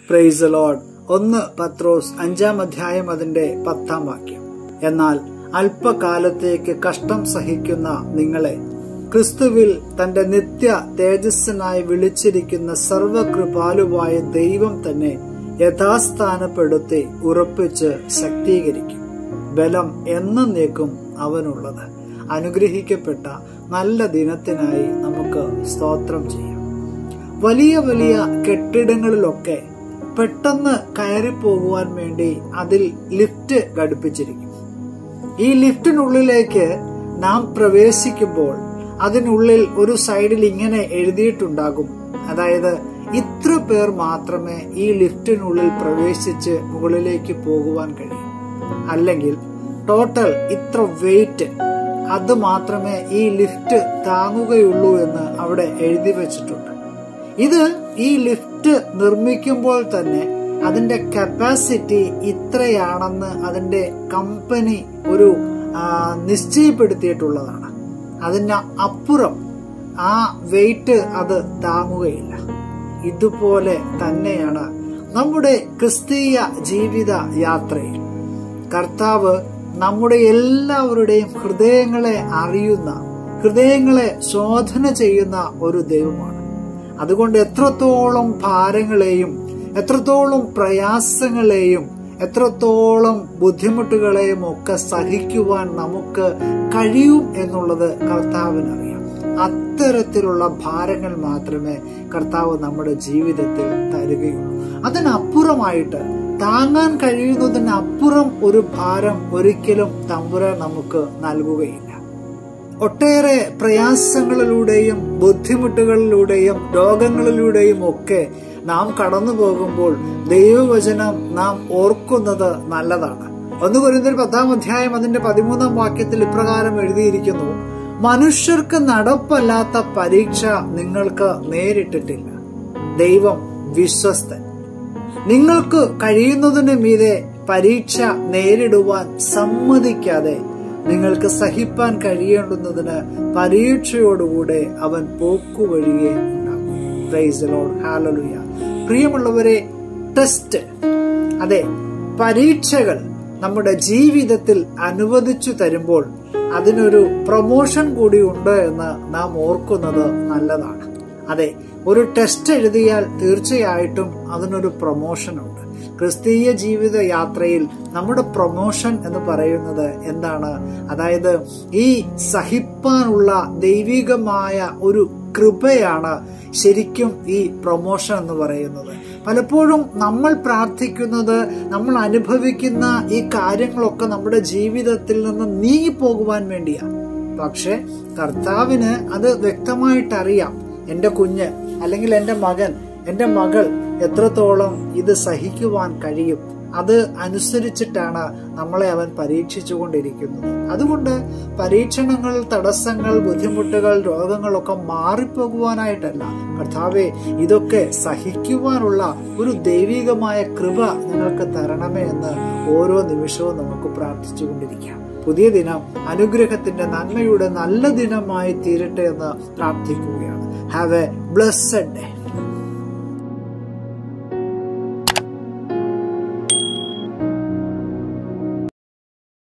price load ഒന്ന് പത്രോസ് അഞ്ചാം അധ്യായം അതിന്റെ പത്താം വാക്യം എന്നാൽ അല്പകാലത്തേക്ക് കഷ്ടം സഹിക്കുന്ന നിങ്ങളെ ക്രിസ്തുവിൽ തന്റെ നിത്യ തേജസ്സിനായി വിളിച്ചിരിക്കുന്ന സർവകൃപാലുവായ ദൈവം തന്നെ യഥാസ്ഥാനപ്പെടുത്തി ഉറപ്പിച്ച് ശക്തീകരിക്കും ബലം എന്നേക്കും അവനുള്ളത് അനുഗ്രഹിക്കപ്പെട്ട നല്ല ദിനത്തിനായി നമുക്ക് സ്തോത്രം ചെയ്യാം വലിയ വലിയ കെട്ടിടങ്ങളിലൊക്കെ പെട്ടെന്ന് കയറിപ്പോകുവാൻ വേണ്ടി അതിൽ ലിഫ്റ്റ് ഘടിപ്പിച്ചിരിക്കും ഈ ലിഫ്റ്റിനുള്ളിലേക്ക് നാം പ്രവേശിക്കുമ്പോൾ അതിനുള്ളിൽ ഒരു സൈഡിൽ ഇങ്ങനെ എഴുതിയിട്ടുണ്ടാകും അതായത് ഇത്ര പേർ മാത്രമേ ഈ ലിഫ്റ്റിനുള്ളിൽ പ്രവേശിച്ച് മുകളിലേക്ക് പോകുവാൻ കഴിയൂ അല്ലെങ്കിൽ ടോട്ടൽ ഇത്ര വെയിറ്റ് അത് മാത്രമേ ഈ ലിഫ്റ്റ് താങ്ങുകയുള്ളൂ എന്ന് അവിടെ എഴുതി വെച്ചിട്ടുണ്ട് ഇത് ഈ ലിഫ്റ്റ് നിർമ്മിക്കുമ്പോൾ തന്നെ അതിന്റെ കപ്പാസിറ്റി ഇത്രയാണെന്ന് അതിന്റെ കമ്പനി ഒരു നിശ്ചയപ്പെടുത്തിയിട്ടുള്ളതാണ് അതിന് അപ്പുറം ആ വെയിറ്റ് അത് താങ്ങുകയില്ല ഇതുപോലെ തന്നെയാണ് നമ്മുടെ ക്രിസ്തീയ ജീവിത യാത്രയിൽ കർത്താവ് നമ്മുടെ എല്ലാവരുടെയും ഹൃദയങ്ങളെ അറിയുന്ന ഹൃദയങ്ങളെ ശോധന ചെയ്യുന്ന ഒരു ദൈവമാണ് അതുകൊണ്ട് എത്രത്തോളം ഭാരങ്ങളെയും എത്രത്തോളം പ്രയാസങ്ങളെയും എത്രത്തോളം ബുദ്ധിമുട്ടുകളെയും ഒക്കെ സഹിക്കുവാൻ നമുക്ക് കഴിയും എന്നുള്ളത് കർത്താവിനറിയാം അത്തരത്തിലുള്ള ഭാരങ്ങൾ മാത്രമേ കർത്താവ് നമ്മുടെ ജീവിതത്തിൽ തരികയുള്ളൂ അതിനപ്പുറമായിട്ട് താങ്ങാൻ കഴിയുന്നതിനപ്പുറം ഒരു ഭാരം ഒരിക്കലും തമ്പുരാൻ നമുക്ക് നൽകുകയില്ല ഒട്ടേറെ പ്രയാസങ്ങളിലൂടെയും ബുദ്ധിമുട്ടുകളിലൂടെയും രോഗങ്ങളിലൂടെയും ഒക്കെ നാം കടന്നു പോകുമ്പോൾ ദൈവവചനം നാം ഓർക്കുന്നത് നല്ലതാണ് ഒന്ന് കുരുന്നൽ പത്താം അധ്യായം അതിന്റെ പതിമൂന്നാം വാക്യത്തിൽ ഇപ്രകാരം എഴുതിയിരിക്കുന്നു മനുഷ്യർക്ക് നടപ്പല്ലാത്ത പരീക്ഷ നിങ്ങൾക്ക് നേരിട്ടിട്ടില്ല ദൈവം വിശ്വസ്തൻ നിങ്ങൾക്ക് കഴിയുന്നതിന് മീതെ പരീക്ഷ നേരിടുവാൻ സമ്മതിക്കാതെ നിങ്ങൾക്ക് സഹിപ്പാൻ കഴിയേണ്ടുന്നതിന് പരീക്ഷയോടുകൂടെ അവൻ പോക്കുവഴിയെ ഉണ്ടാകും ഹാലലുയ പ്രിയമുള്ളവരെ ടെസ്റ്റ് അതെ പരീക്ഷകൾ നമ്മുടെ ജീവിതത്തിൽ അനുവദിച്ചു തരുമ്പോൾ അതിനൊരു പ്രൊമോഷൻ കൂടി ഉണ്ട് എന്ന് നാം ഓർക്കുന്നത് നല്ലതാണ് അതെ ഒരു ടെസ്റ്റ് എഴുതിയാൽ തീർച്ചയായിട്ടും അതിനൊരു പ്രൊമോഷൻ ഉണ്ട് ക്രിസ്തീയ ജീവിത യാത്രയിൽ നമ്മുടെ പ്രൊമോഷൻ എന്ന് പറയുന്നത് എന്താണ് അതായത് ഈ സഹിപ്പാനുള്ള ദൈവികമായ ഒരു കൃപയാണ് ശരിക്കും ഈ പ്രൊമോഷൻ എന്ന് പറയുന്നത് പലപ്പോഴും നമ്മൾ പ്രാർത്ഥിക്കുന്നത് നമ്മൾ അനുഭവിക്കുന്ന ഈ കാര്യങ്ങളൊക്കെ നമ്മുടെ ജീവിതത്തിൽ നിന്ന് നീങ്ങിപ്പോകുവാൻ വേണ്ടിയാണ് പക്ഷെ കർത്താവിന് അത് വ്യക്തമായിട്ട് അറിയാം എന്റെ കുഞ്ഞ് അല്ലെങ്കിൽ എന്റെ മകൻ എന്റെ മകൾ എത്രത്തോളം ഇത് സഹിക്കുവാൻ കഴിയും അത് അനുസരിച്ചിട്ടാണ് നമ്മളെ അവൻ പരീക്ഷിച്ചുകൊണ്ടിരിക്കുന്നത് അതുകൊണ്ട് പരീക്ഷണങ്ങൾ തടസ്സങ്ങൾ ബുദ്ധിമുട്ടുകൾ രോഗങ്ങളൊക്കെ മാറിപ്പോകുവാനായിട്ടല്ല കർത്താവെ ഇതൊക്കെ സഹിക്കുവാനുള്ള ഒരു ദൈവികമായ കൃപ നിങ്ങൾക്ക് തരണമേ എന്ന് ഓരോ നിമിഷവും നമുക്ക് പ്രാർത്ഥിച്ചുകൊണ്ടിരിക്കാം പുതിയ ദിനം അനുഗ്രഹത്തിന്റെ നന്മയുടെ നല്ല ദിനമായി തീരട്ടെ എന്ന് പ്രാർത്ഥിക്കുകയാണ് ഹാവ് എ ബ്ലസ്സഡ് ഡേ